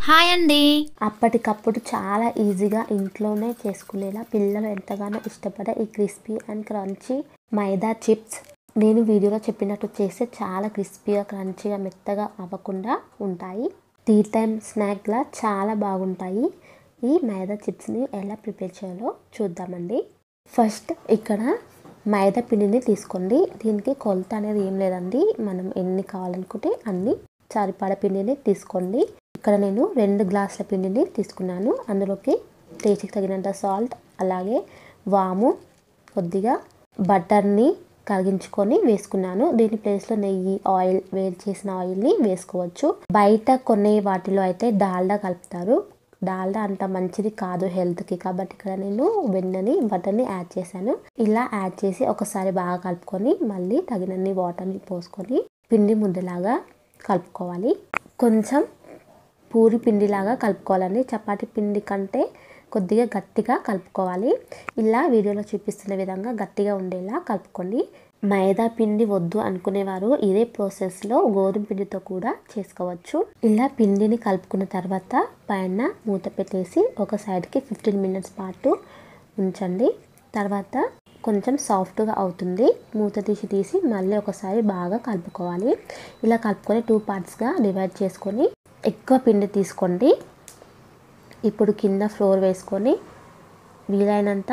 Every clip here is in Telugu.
హాయ్ అండి అప్పటికప్పుడు చాలా ఈజీగా ఇంట్లోనే చేసుకునేలా పిల్లలు ఎంతగానో ఇష్టపడే ఈ crispy and crunchy maida chips నేను వీడియోలో చెప్పినట్టు చేస్తే చాలా క్రిస్పీగా క్రంచీగా మెత్తగా అవ్వకుండా ఉంటాయి టీ టైం స్నాక్లా చాలా బాగుంటాయి ఈ మైదా చిప్స్ని ఎలా ప్రిపేర్ చేయాలో చూద్దామండి ఫస్ట్ ఇక్కడ మైదా పిండిని తీసుకోండి దీనికి కొలత అనేది ఏం లేదండి మనం ఎన్ని కావాలనుకుంటే అన్ని సరిపడ పిండిని తీసుకోండి ఇక్కడ నేను రెండు గ్లాసుల పిండిని తీసుకున్నాను అందులోకి టేస్ట్కి తగినంత సాల్ట్ అలాగే వాము కొద్దిగా బటర్ని కరిగించుకొని వేసుకున్నాను దీని ప్లేస్లో నెయ్యి ఆయిల్ వేడి చేసిన ఆయిల్ని వేసుకోవచ్చు బయట కొనే వాటిలో అయితే డాల్డా కలుపుతారు డాల్డా అంత మంచిది కాదు హెల్త్కి కాబట్టి ఇక్కడ నేను వెన్నని బటర్ని యాడ్ చేశాను ఇలా యాడ్ చేసి ఒకసారి బాగా కలుపుకొని మళ్ళీ తగినన్ని వాటర్ని పోసుకొని పిండి ముద్దలాగా కలుపుకోవాలి కొంచెం పూరి పిండిలాగా కలుపుకోవాలండి చపాతి పిండి కంటే కొద్దిగా గట్టిగా కలుపుకోవాలి ఇలా వీడియోలో చూపిస్తున్న విధంగా గట్టిగా ఉండేలా కలుపుకోండి మైదా పిండి వద్దు అనుకునేవారు ఇదే ప్రాసెస్లో గోధుమ పిండితో కూడా చేసుకోవచ్చు ఇలా పిండిని కలుపుకున్న తర్వాత పైన మూత పెట్టేసి ఒక సైడ్కి ఫిఫ్టీన్ మినిట్స్ పాటు ఉంచండి తర్వాత కొంచెం సాఫ్ట్గా అవుతుంది మూత తీసి తీసి మళ్ళీ ఒకసారి బాగా కలుపుకోవాలి ఇలా కలుపుకొని టూ పార్ట్స్గా డివైడ్ చేసుకొని ఎక్కువ పిండి తీసుకోండి ఇప్పుడు కింద ఫ్లోర్ వేసుకొని వీలైనంత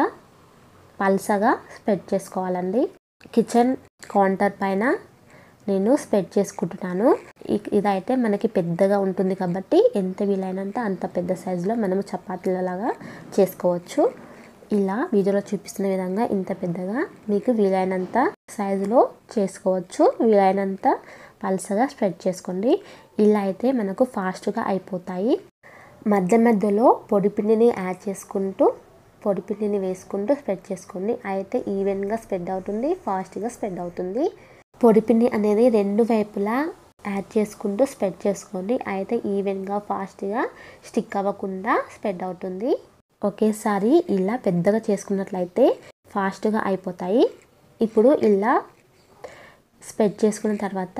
పల్సగా స్ప్రెడ్ చేసుకోవాలండి కిచెన్ కౌంటర్ పైన నేను స్ప్రెడ్ చేసుకుంటున్నాను ఇ- ఇదైతే మనకి పెద్దగా ఉంటుంది కాబట్టి ఎంత వీలైనంత అంత పెద్ద సైజులో మనము చపాతీలలాగా చేసుకోవచ్చు ఇలా వీడియోలో చూపిస్తున్న విధంగా ఇంత పెద్దగా మీకు వీలైనంత సైజులో చేసుకోవచ్చు వీలైనంత పల్సగా స్ప్రెడ్ చేసుకోండి ఇలా అయితే మనకు ఫాస్ట్గా అయిపోతాయి మధ్య మధ్యలో పొడి పిండిని యాడ్ చేసుకుంటూ పొడి పిండిని వేసుకుంటూ స్ప్రెడ్ చేసుకోండి అయితే ఈవెన్గా స్ప్రెడ్ అవుతుంది ఫాస్ట్గా స్ప్రెడ్ అవుతుంది పొడి పిండి అనేది రెండు వైపులా యాడ్ చేసుకుంటూ స్ప్రెడ్ చేసుకోండి అయితే ఈవెన్గా ఫాస్ట్గా స్టిక్ అవ్వకుండా స్ప్రెడ్ అవుతుంది ఒకేసారి ఇలా పెద్దగా చేసుకున్నట్లయితే ఫాస్ట్గా అయిపోతాయి ఇప్పుడు ఇలా స్ప్రెడ్ చేసుకున్న తర్వాత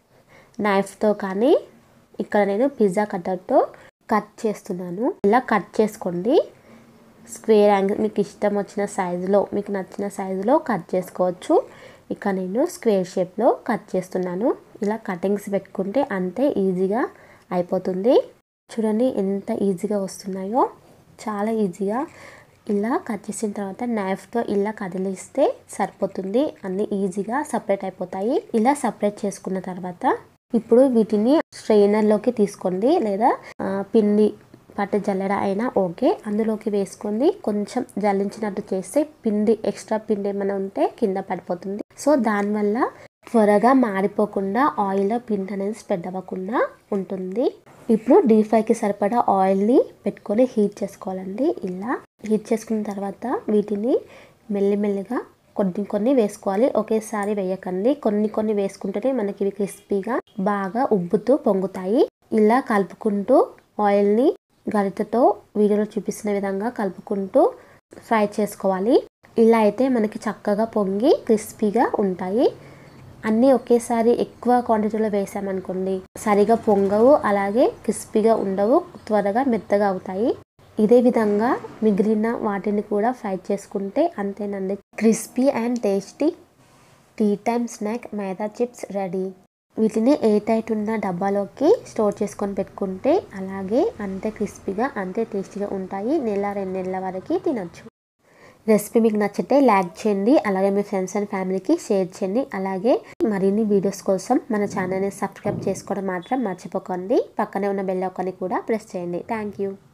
నైఫ్తో కానీ ఇక్కడ నేను పిజ్జా కట్టర్తో కట్ చేస్తున్నాను ఇలా కట్ చేసుకోండి స్క్వేర్ యాంగిల్ మీకు ఇష్టం వచ్చిన సైజులో మీకు నచ్చిన సైజులో కట్ చేసుకోవచ్చు ఇక నేను స్క్వేర్ షేప్లో కట్ చేస్తున్నాను ఇలా కటింగ్స్ పెట్టుకుంటే అంతే ఈజీగా అయిపోతుంది చూడండి ఎంత ఈజీగా వస్తున్నాయో చాలా ఈజీగా ఇలా కట్ చేసిన తర్వాత నైఫ్తో ఇలా కదిలిస్తే సరిపోతుంది అన్ని ఈజీగా సపరేట్ అయిపోతాయి ఇలా సపరేట్ చేసుకున్న తర్వాత ఇప్పుడు వీటిని స్ట్రెయినర్లోకి తీసుకోండి లేదా ఆ, పిండి పట్టు జల్లెడ అయినా ఓకే అందులోకి వేసుకొని కొంచెం జల్లించినట్టు చేస్తే పిండి ఎక్స్ట్రా పిండి ఏమైనా ఉంటే కింద పడిపోతుంది సో దానివల్ల త్వరగా మాడిపోకుండా ఆయిల్లో పిండి అనేది స్ప్రెడ్ అవ్వకుండా ఉంటుంది ఇప్పుడు డీప్ ఫ్రైకి సరిపడా ఆయిల్ని పెట్టుకొని హీట్ చేసుకోవాలండి ఇలా హీట్ చేసుకున్న తర్వాత వీటిని మెల్లిమెల్లిగా కొన్ని కొన్ని వేసుకోవాలి ఒకేసారి వేయకండి కొన్ని కొన్ని వేసుకుంటేనే మనకి ఇవి క్రిస్పీగా బాగా ఉబ్బుతూ పొంగుతాయి ఇలా కలుపుకుంటూ ఆయిల్ని గరిటతో వీడియోలో చూపిస్తున్న విధంగా కలుపుకుంటూ ఫ్రై చేసుకోవాలి ఇలా అయితే మనకి చక్కగా పొంగి క్రిస్పీగా ఉంటాయి అన్నీ ఒకేసారి ఎక్కువ క్వాంటిటీలో వేసామనుకోండి సరిగా పొంగవు అలాగే క్రిస్పీగా ఉండవు త్వరగా మెత్తగా అవుతాయి ఇదే విధంగా మిగిలిన వాటిని కూడా ఫ్రై చేసుకుంటే అంతేనండి crispy and tasty tea time snack maida chips ready వీటిని ఏ టైట్ ఉన్న డబ్బాలోకి స్టోర్ చేసుకొని పెట్టుకుంటే అలాగే అంతే క్రిస్పీగా అంతే టేస్టీగా ఉంటాయి నెల రెండు నెలల వరకు తినొచ్చు రెసిపీ మీకు నచ్చితే లైక్ చేయండి అలాగే మీ ఫ్రెండ్స్ అండ్ ఫ్యామిలీకి షేర్ చేయండి అలాగే మరిన్ని వీడియోస్ కోసం మన ఛానల్ని సబ్స్క్రైబ్ చేసుకోవడం మాత్రం మర్చిపోకండి పక్కనే ఉన్న బెల్ ఐకాన్ని కూడా ప్రెస్ చేయండి థ్యాంక్ యూ